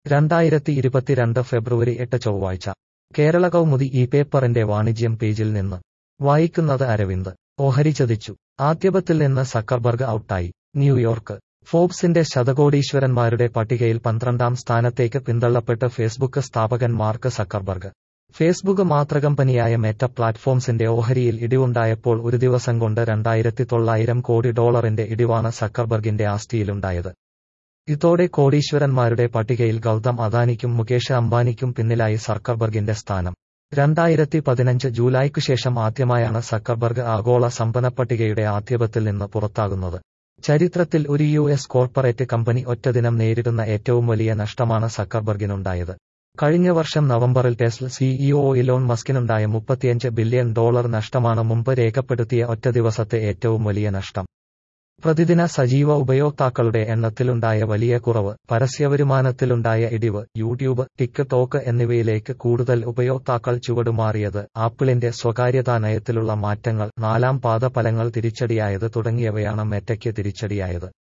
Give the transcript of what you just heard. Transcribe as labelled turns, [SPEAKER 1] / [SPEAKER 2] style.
[SPEAKER 1] രണ്ടായിരത്തി ഇരുപത്തിരണ്ട് ഫെബ്രുവരി എട്ട് ചൊവ്വാഴ്ച കേരള കൗമുദി ഈ പേപ്പറിന്റെ വാണിജ്യം പേജിൽ നിന്ന് വായിക്കുന്നത് അരവിന്ദ് ഓഹരി ചതിച്ചു ആദ്യപത്തിൽ നിന്ന് സക്കർബർഗ് ഔട്ടായി ന്യൂയോർക്ക് ഫോബ്സിന്റെ ശതകോടീശ്വരന്മാരുടെ പട്ടികയിൽ പന്ത്രണ്ടാം സ്ഥാനത്തേക്ക് പിന്തള്ളപ്പെട്ട് ഫേസ്ബുക്ക് സ്ഥാപകൻ മാർക്ക് സക്കർബർഗ് ഫേസ്ബുക്ക് മാതൃകമ്പനിയായ മെറ്റ പ്ലാറ്റ്ഫോംസിന്റെ ഓഹരിയിൽ ഇടിവുണ്ടായപ്പോൾ ഒരു ദിവസം കൊണ്ട് രണ്ടായിരത്തി തൊള്ളായിരം കോടി ഡോളറിന്റെ ഇടിവാണ് സക്കർബർഗിന്റെ ആസ്തിയിലുണ്ടായത് ഇതോടെ കോടീശ്വരന്മാരുടെ പട്ടികയിൽ ഗൗതം അദാനിക്കും മുകേഷ് അംബാനിക്കും പിന്നിലായി സക്കർബർഗിന്റെ സ്ഥാനം രണ്ടായിരത്തി പതിനഞ്ച് ജൂലൈക്കു ശേഷം ആദ്യമായാണ് സക്കർബർഗ് ആഗോള സമ്പന്നപ്പട്ടികയുടെ ആദ്യപത്തിൽ നിന്ന് പുറത്താകുന്നത് ചരിത്രത്തിൽ ഒരു യു എസ് കോർപ്പറേറ്റ് കമ്പനി ഒറ്റദിനം നേരിടുന്ന ഏറ്റവും വലിയ നഷ്ടമാണ് സക്കർബർഗിനുണ്ടായത് കഴിഞ്ഞ വർഷം നവംബറിൽ ടെസ്ല സിഇഒ ഇലോൺ മസ്കിനുണ്ടായ മുപ്പത്തിയഞ്ച് ബില്യൺ ഡോളർ നഷ്ടമാണ് മുമ്പ് രേഖപ്പെടുത്തിയ ഒറ്റ ദിവസത്തെ ഏറ്റവും വലിയ നഷ്ടം പ്രതിദിന സജീവ ഉപയോക്താക്കളുടെ എണ്ണത്തിലുണ്ടായ വലിയ കുറവ് പരസ്യവരുമാനത്തിലുണ്ടായ ഇടിവ് യൂട്യൂബ് ടിക്ടോക്ക് എന്നിവയിലേക്ക് കൂടുതൽ ഉപയോക്താക്കൾ ചുവടുമാറിയത് ആപ്പിളിന്റെ സ്വകാര്യതാ നയത്തിലുള്ള മാറ്റങ്ങൾ നാലാം പാദ ഫലങ്ങൾ തിരിച്ചടിയായത് തുടങ്ങിയവയാണ് മെറ്റയ്ക്ക് തിരിച്ചടിയായത്